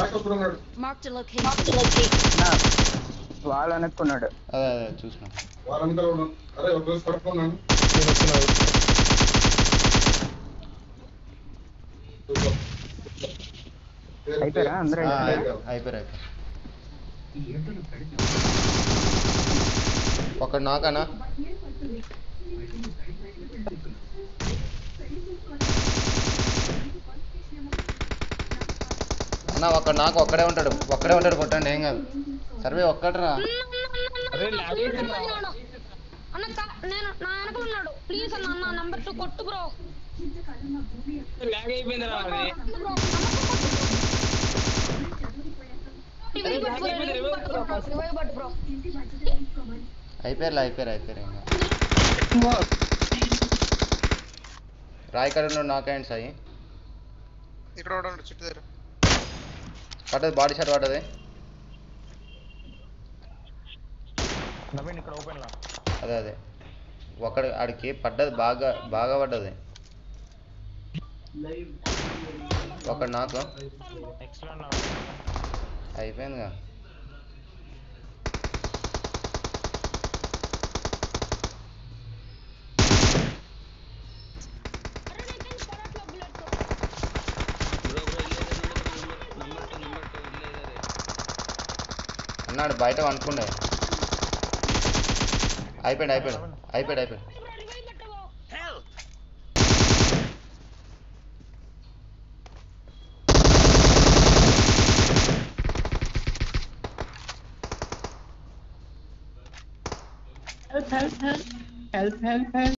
వస్తున్నాడు Marked a location. వాళ్ళు అనుకున్నాడు అదే అదే చూసిన వారంతా ఉన్నాను అరే ఒక రోజు పడుకున్నాను నేను వస్తున్నాను అయిపోయారా అందరూ ఆ, అయిపోయారా? అయిపోయారు అయిపోయారు ఒకడు నాకనా అన్న ఒక్కడు నాకు ఒక్కడే ఉంటాడు ఒక్కడే ఉంటాడు కొట్టండి ఏం కాదు సర్వే ఒక్కడరా అరే ల్యాగ్ అయిపోయింది రా. అన్న కా- నేను నా వెనక ఉన్నాడు ప్లీజ్ అన్న అన్న నంబర్ టూ కొట్టు బ్రో ల్యాగ్ అయిపోయింది రా అది బ్రో అరే, back అయిపోయింది, revive కొట్టు రా first. రివైవ్ బట్ బ్రో అయిపోయారు అయిపోయారు అయిపోయారు ఇంకా రాయి కడ ఉన్నాడు నాకేంటి సాయి ఇక్కడ కూడా ఉన్నాడు చుట్టూ దగ్గర పడ్డది బాడీ షాట్ పడ్డది నవీన్ ఇక్కడ ఓపెన్ లా అదే అదే ఒకడు ఆడికి పడ్డది బాగా బాగా పడ్డది ఒకడు నాకు ఎక్స్ట్రా అయిపోయిందిగా బ్రో బ్రో ఇల్లేదా నంబర్ టూ నంబర్ టూ ఇల్లేదా రే అన్నాడు బయట అనుకుండే అయిపోయాడు అయిపోయాడు అయిపోయాడు అయిపోయాడు రివైవ్ పెట్టవో హెల్ప్ హెల్ప్ హెల్ప్